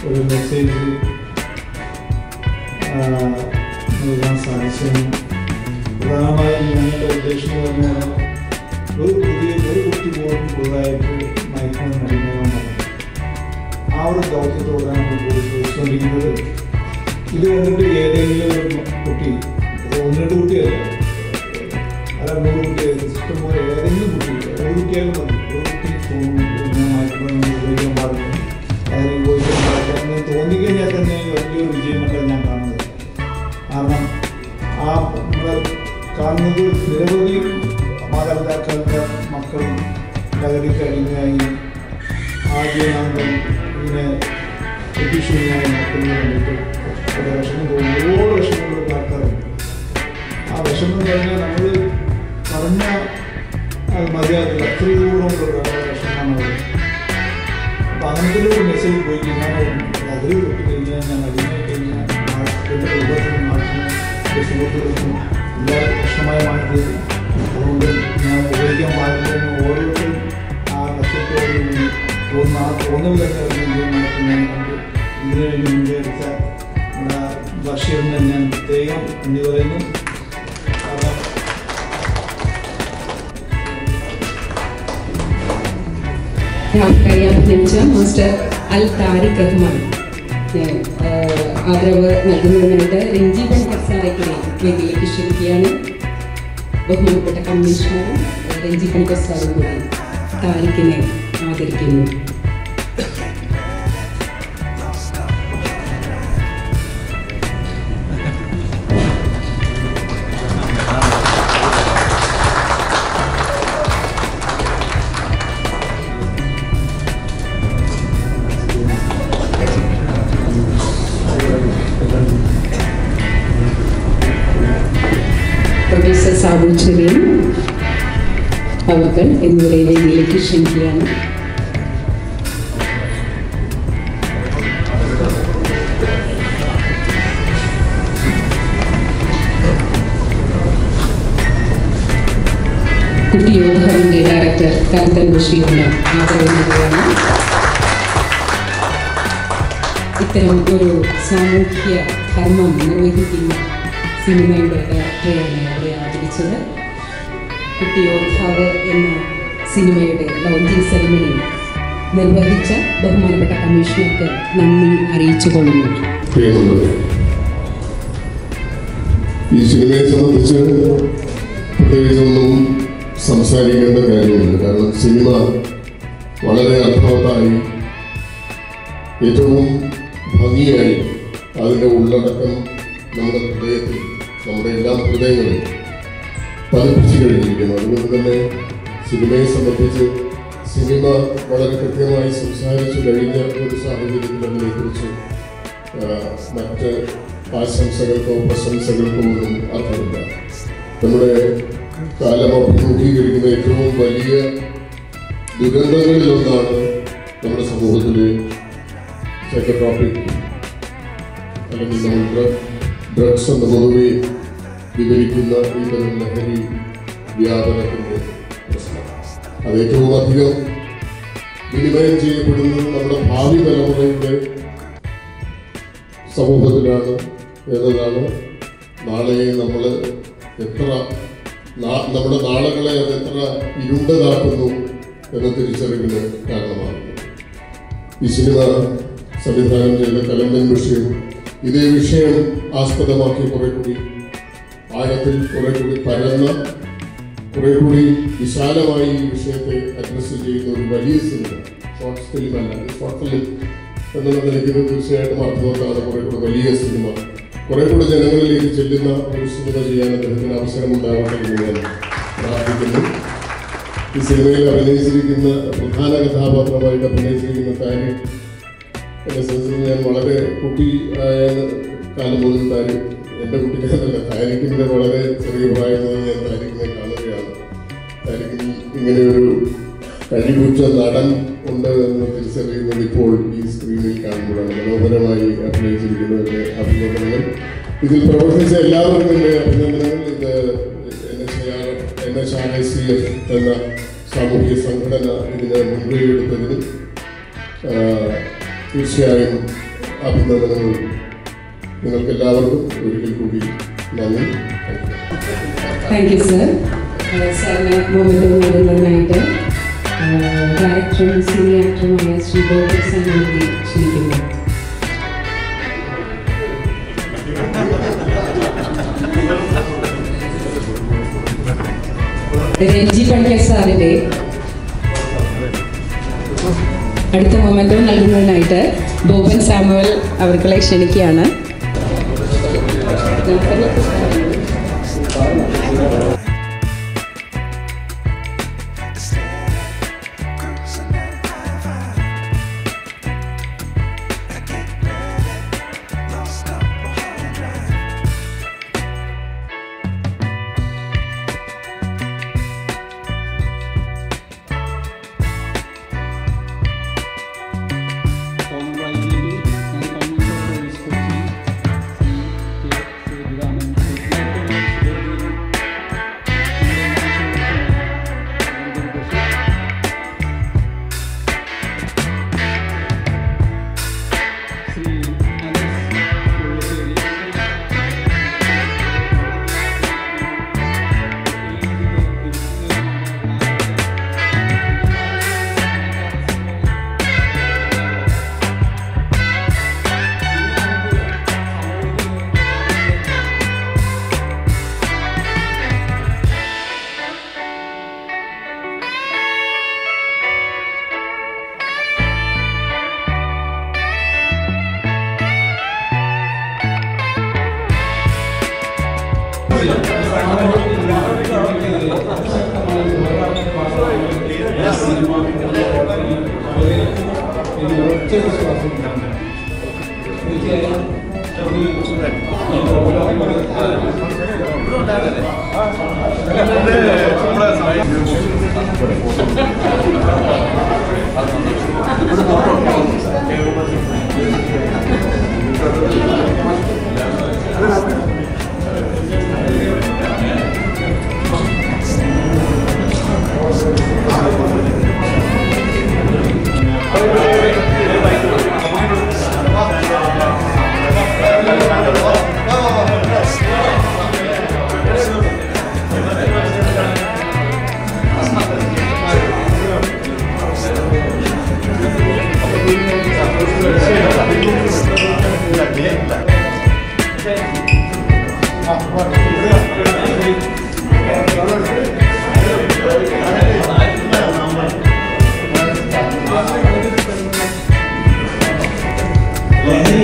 ഒരു മെസ്സേജ് നൽകാൻ സാധിച്ചതിന് പ്രധാനമായും ഞങ്ങളുടെ ഉദ്ദേശം എന്ന് പറഞ്ഞാൽ ഒരു പുതിയ ഒരു കുട്ടി പോലും പുതുതായിട്ട് മയക്കുമരുന്ന് അടിമകളാണ് ആ ഒരു ദൗത്യത്തോടാണ് നമ്മൾ പോയി ചോദിച്ചുകൊണ്ടിരിക്കുന്നത് ഇത് കണ്ടിട്ട് ഏതെങ്കിലും ഒരു കുട്ടി ഇത് ഒന്ന് രണ്ട് കുട്ടിയല്ല അല്ല നൂറ് കുട്ടി ഇഷ്ടംപോലെ ഏതെങ്കിലും കുട്ടി ഒരു കുട്ടിയാലും മതി ഒരു കുട്ടി തോന്നുന്നു മയക്കുമരുന്ന് ഉപയോഗിക്കാൻ പാടില്ല അതിന് ഉപയോഗിക്കാൻ പാടില്ല എന്ന് തോന്നിക്കഴിഞ്ഞാൽ തന്നെ വലിയൊരു വിജയമായിട്ടാണ് ഞാൻ കാണുന്നത് കാരണം ആ നമ്മൾ കാണുന്നത് നിരവധി മാതാപിതാക്കളുടെ മക്കൾ ലഹരിക്ക് അടിമയായി ആദ്യനാന്തം ഇങ്ങനെ എത്തിഷൂനായി നടക്കുന്നതിന് വേണ്ടിയിട്ട് ഒരു വിഷമം തോന്നുന്നു ഒരുപാട് വിഷമങ്ങളുള്ള ആൾക്കാരുണ്ട് ആ വിഷമം കഴിഞ്ഞാൽ നമ്മൾ പറഞ്ഞ അത് മതിയാകില്ല അത്രയോളം വിഷമമാണ് അത് അപ്പം അങ്ങനത്തെ ഒരു മെസ്സേജ് പോയി കഴിഞ്ഞാൽ ലഹരി കിട്ടി കഴിഞ്ഞാൽ ഞാൻ അടിമയായി കഴിഞ്ഞാൽ നാട്ടിൻ്റെ ഉപദ്രവം നാട്ടിന് എൻ്റെ സുഹൃത്തുക്കൾക്കും എല്ലാ പ്രശ്നമായി മാറ്റി അതുകൊണ്ട് ഞാൻ ഉപയോഗിക്കാൻ പാടില്ലെന്ന് ഓരോരുത്തരും ആ ലക്ഷ്യത്തോടുകൂടി തോന്നുന്ന ആ തോന്നൽ തന്നെ ഒരു വിജയമായിട്ട് ഞാൻ കണ്ടു ഇതിനു വേണ്ടി മുൻകൈ എടുത്ത നമ്മുടെ ബഷീറിനെ ഞാൻ പ്രത്യേകം നന്ദി പറയുന്നു കാരണം നമുക്കറിയാൻ അഭിനയിച്ച മാസ്റ്റർ അൽ താരിഖ് റഹ്മാൻ ഞാൻ ആദരവ് നൽകുന്നതിനായിട്ട് രഞ്ജീവൻ സാറേക്കിനെ വേദിയിലേക്ക് ക്ഷണിക്കുകയാണ് ബഹുമാനപ്പെട്ട കമ്മീഷണറും രഞ്ജീവൻ സാറും കൂടി താരിഖിനെ ആദരിക്കുന്നു പ്രൊഫസർ സാബു ചെറിയൻ അവർ എന്നിവരെ വേദിയിലേക്ക് ക്ഷണിക്കുകയാണ് കുട്ടിയോധറിന്റെ ഡയറക്ടർ കരുത്തൻ ബഷീറിന് ആദരവ് നൽകുകയാണ് ഇത്തരം ഒരു സാമൂഹ്യ ധർമ്മം നിർവഹിക്കുന്ന സിനിമയുടെ ഡയറക്ടറെയാണ് അവിടെ ആദരിച്ചത് കുട്ടിയോദ്ധാവ് എന്ന സിനിമയുടെ ലോഞ്ചിങ് സെറിമണി നിർവഹിച്ച ബഹുമാനപ്പെട്ട കമ്മീഷണർക്ക് നന്ദി അറിയിച്ചുകൊള്ളുന്നു പ്രിയമുള്ളത് ഈ സിനിമയെ സംബന്ധിച്ച് പ്രത്യേകിച്ചൊന്നും സംസാരിക്കേണ്ട കാര്യമില്ല കാരണം സിനിമ വളരെ അർത്ഥവത്തായി ഏറ്റവും ഭംഗിയായി അതിൻ്റെ ഉള്ളടക്കം നമ്മുടെ ഹൃദയത്തിൽ നമ്മുടെ എല്ലാ ഹൃദയങ്ങളിൽ പതിപ്പിച്ചു കഴിഞ്ഞിരിക്കുന്നു അതുകൊണ്ട് തന്നെ സിനിമയെ സംബന്ധിച്ച് സിനിമ വളരെ കൃത്യമായി സംസാരിച്ചു കഴിഞ്ഞ ഒരു സാഹചര്യത്തിൽ അതിനെക്കുറിച്ച് ആ, മറ്റ് ആശംസകൾക്കോ പ്രശംസകൾക്കോ ഒന്നും അർത്ഥമില്ല നമ്മുടെ കാലം അഭിമുഖീകരിക്കുന്ന ഏറ്റവും വലിയ ദുരന്തങ്ങളിലൊന്നാണ് നമ്മുടെ സമൂഹത്തിലെ സൈക്കോട്രോപിക് അല്ലെങ്കിൽ നമ്മൾ ഡ്രഗ് ഡ്രഗ്സ് എന്ന പൊതുവെ വിവരിക്കുന്ന ഈ തരം ലഹരി വ്യാപനത്തിൻ്റെ പ്രശ്നം അത് ഏറ്റവും അധികം വിനിമയം ചെയ്യപ്പെടുന്നത് നമ്മുടെ ഭാവി തലമുറയുടെ സമൂഹത്തിലാണ് എന്നതാണ് നാളെ നമ്മൾ എത്ര നാ- നമ്മുടെ നാളുകളെ അത് എത്ര ഇരുണ്ടതാക്കുന്നു എന്ന തിരിച്ചറിവിന് കാരണമാകുന്നു ഈ സിനിമ സംവിധാനം ചെയ്ത കലമ്പൻ ബഷീർ ഇതേ വിഷയം ആസ്പദമാക്കി കുറെ കൂടി ആഴത്തിൽ കുറെ കൂടി പരന്ന കുറെ കൂടി വിശാലമായി ഈ വിഷയത്തെ അഡ്രസ്സ് ചെയ്യുന്ന ഒരു വലിയ സിനിമ ഷോർട്ട് ഫിലിം അല്ല ഷോർട്ട് ഫിലിം എന്നുള്ള നിലയ്ക്ക് ഇത് തീർച്ചയായിട്ടും അർത്ഥവത്താണ് കുറെ കൂടി വലിയ സിനിമ കുറെ കൂടി ജനങ്ങളിലേക്ക് ചെല്ലുന്ന ഒരു സിനിമ ചെയ്യാൻ അദ്ദേഹത്തിന് അവസരമുണ്ടാവട്ടെ എന്ന് ഞാൻ പ്രാർത്ഥിക്കുന്നു ഈ സിനിമയിൽ അഭിനയിച്ചിരിക്കുന്ന പ്രധാന കഥാപാത്രമായിട്ട് അഭിനയിച്ചിരിക്കുന്ന താരി എന്നെ സംബന്ധിച്ച് ഞാൻ വളരെ കുട്ടി ആയ കാലം മുതൽ താരി എൻ്റെ കുട്ടിക്കാലല്ല താരിക്കിൻ്റെ വളരെ ചെറിയ പ്രായം മുതൽ ഞാൻ താരിക്കിനെ കാണുകയാണ് താരിക്കിന് ഇങ്ങനെ ഒരു കഴിവുറ്റ നടൻ ഉണ്ട് എന്ന് തിരിച്ചറിയുന്നത് ഇപ്പോൾ ഈ സ്ക്രീനിൽ കാണുമ്പോഴാണ് മനോഹരമായി അഭിനയിച്ചിരിക്കുന്നതിൻ്റെ അഭിനന്ദനങ്ങൾ ഇതിൽ പ്രവർത്തിച്ച എല്ലാവർക്കും എൻ്റെ അഭിനന്ദനങ്ങൾ ഇത് N H R N H R I C F എന്ന സാമൂഹ്യ സംഘടന ഇതിന് മുൻകൈ എടുത്തതിന് ആഹ് തീർച്ചയായും അഭിനന്ദനങ്ങൾ നിങ്ങൾക്ക് എല്ലാവർക്കും ഒരിക്കൽ കൂടി നന്ദി thank you thank you sir സാറിന് മൊമെന്റ് നൽകുന്നതിനായിട്ട് ഡയറക്ടറും സീനിയർ ആക്ടറുമായ ശ്രീ ഗോകുൽ സാനന്ദി ക്ഷണിക്കുന്നു രഞ്ജി പണിക്കർ സാറിന്റെ അടുത്ത മൊമെന്റോ നൽകുന്നതിനായിട്ട് ബോബൻ സാമുവൽ അവർക്കുള്ള ക്ഷണിക്കുകയാണ് ലഹരി